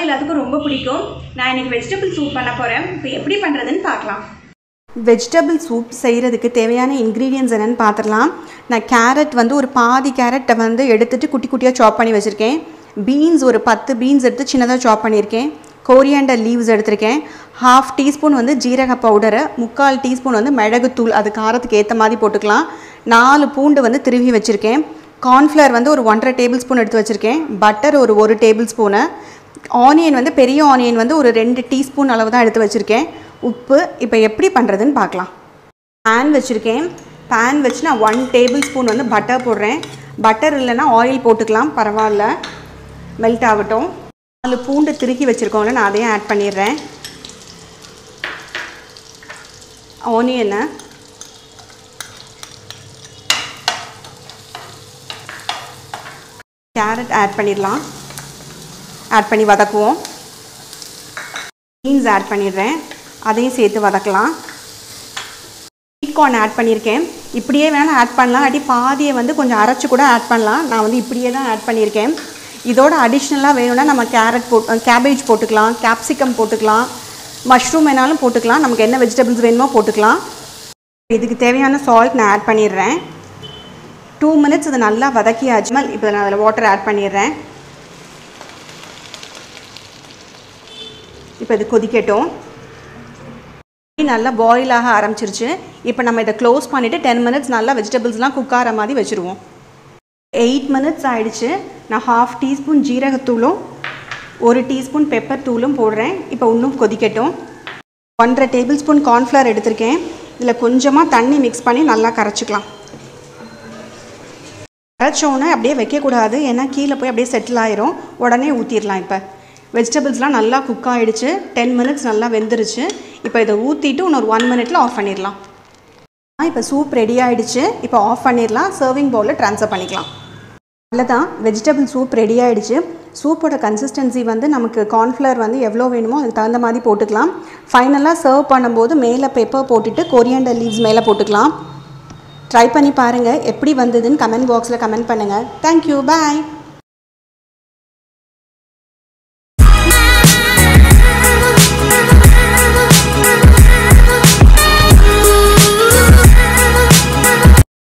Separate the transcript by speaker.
Speaker 1: எல்லாத்துக்கும் ரொம்ப பிடிக்கும் நான் இன்னைக்கு வெஜிடபிள் சூப் பண்ண போகிறேன் இப்போ எப்படி பண்ணுறதுன்னு பார்க்கலாம்
Speaker 2: வெஜிடபிள் சூப் செய்கிறதுக்கு தேவையான இன்க்ரீடியன்ஸ் என்னென்னு பார்த்துடலாம் நான் கேரட் வந்து ஒரு பாதி கேரட்டை வந்து எடுத்துட்டு குட்டி குட்டியாக சாப் பண்ணி வச்சுருக்கேன் பீன்ஸ் ஒரு பத்து பீன்ஸ் எடுத்து சின்னதாக சாப் பண்ணியிருக்கேன் கோரியாண்டர் லீவ்ஸ் எடுத்திருக்கேன் ஹாஃப் டீஸ்பூன் வந்து ஜீரக பவுடரு முக்கால் டீஸ்பூன் வந்து மிளகுத்தூள் அது காரத்துக்கு ஏற்ற மாதிரி போட்டுக்கலாம் நாலு பூண்டு வந்து திருவி வச்சுருக்கேன் கார்ன்ஃப்ளவர் வந்து ஒரு ஒன்றரை டேபிள் ஸ்பூன் எடுத்து வச்சுருக்கேன் பட்டர் ஒரு ஒரு டேபிள் ஸ்பூனு ஆனியன் வந்து பெரிய ஆனியன் வந்து ஒரு ரெண்டு டீஸ்பூன் அளவு தான் எடுத்து வச்சுருக்கேன் உப்பு இப்போ எப்படி பண்ணுறதுன்னு பார்க்கலாம் பேன் வச்சுருக்கேன் பேன் வச்சு நான் ஒன் டேபிள் ஸ்பூன் வந்து பட்டர் போடுறேன் பட்டர் இல்லைன்னா ஆயில் போட்டுக்கலாம் பரவாயில்ல மெல்ட் ஆகட்டும் நாலு பூண்டு திருக்கி வச்சுருக்கோம்ல நான் அதையும் ஆட் பண்ணிடுறேன் ஆனியனை கேரட் ஆட் பண்ணிடலாம் ஆட் பண்ணி வதக்குவோம் பீன்ஸ் ஆட் பண்ணிடுறேன் அதையும் சேர்த்து வதக்கலாம் ஸ்வீட் கார்ன் ஆட் பண்ணியிருக்கேன் இப்படியே வேணால் ஆட் பண்ணலாம் இல்லாட்டி பாதியை வந்து கொஞ்சம் அரைச்சி கூட ஆட் பண்ணலாம் நான் வந்து இப்படியே தான் ஆட் பண்ணியிருக்கேன் இதோட அடிஷ்னலாக வேணும்னா நம்ம கேரட் போட் கேபேஜ் போட்டுக்கலாம் கேப்சிகம் போட்டுக்கலாம் மஷ்ரூம் வேணாலும் போட்டுக்கலாம் நமக்கு என்ன வெஜிடபிள்ஸ் வேணுமோ போட்டுக்கலாம் இதுக்கு தேவையான சால்ட் நான் ஆட் பண்ணிடுறேன் டூ மினிட்ஸ் இது நல்லா வதக்கியாச்சு இப்போ நான் அதில் வாட்டர் ஆட் பண்ணிடுறேன் இப்போ இது கொதிக்கட்டும் நல்லா பாயில் ஆக ஆரம்பிச்சிருச்சு இப்போ நம்ம இதை க்ளோஸ் பண்ணிவிட்டு டென் மினிட்ஸ் நல்லா வெஜிடபிள்ஸ்லாம் குக் ஆகிற மாதிரி வச்சுருவோம் எயிட் மினிட்ஸ் ஆயிடுச்சு நான் ஹாஃப் டீஸ்பூன் ஜீரகத்தூளும் ஒரு டீஸ்பூன் பெப்பர் தூளும் போடுறேன் இப்போ இன்னும் கொதிக்கட்டும் ஒன்றரை டேபிள் ஸ்பூன் கார்ன்ஃப்ளவர் எடுத்திருக்கேன் இதில் கொஞ்சமாக தண்ணி மிக்ஸ் பண்ணி நல்லா கரைச்சிக்கலாம் கரைச்சோன்னே அப்படியே வைக்கக்கூடாது ஏன்னா கீழே போய் அப்படியே செட்டில் ஆயிரும் உடனே ஊற்றிடலாம் இப்போ வெஜிடபிள்ஸ்லாம் நல்லா குக் ஆகிடுச்சு டென் மினிட்ஸ் நல்லா வெந்துருச்சு இப்போ இதை ஊற்றிட்டு இன்னொரு ஒன் மினிட்ல ஆஃப் பண்ணிடலாம் இப்போ சூப் ரெடி ஆகிடுச்சு இப்போ ஆஃப் பண்ணிடலாம் சர்விங் பவுலில் ட்ரான்ஸ்ஃபர் பண்ணிக்கலாம் அவ்வளோதான் வெஜிடபிள் சூப் ரெடி ஆகிடுச்சு சூப்போட கன்சிஸ்டன்சி வந்து நமக்கு கார்ன்ஃப்ளவர் வந்து எவ்வளோ வேணுமோ அதுக்கு தகுந்த மாதிரி போட்டுக்கலாம் ஃபைனலாக சர்வ் பண்ணும்போது மேலே பெப்பர் போட்டுட்டு கொரியாண்டர் லீவ்ஸ் மேலே போட்டுக்கலாம் ட்ரை பண்ணி பாருங்கள் எப்படி வந்ததுன்னு கமெண்ட் பாக்ஸில் கமெண்ட் பண்ணுங்கள் தேங்க்யூ பாய்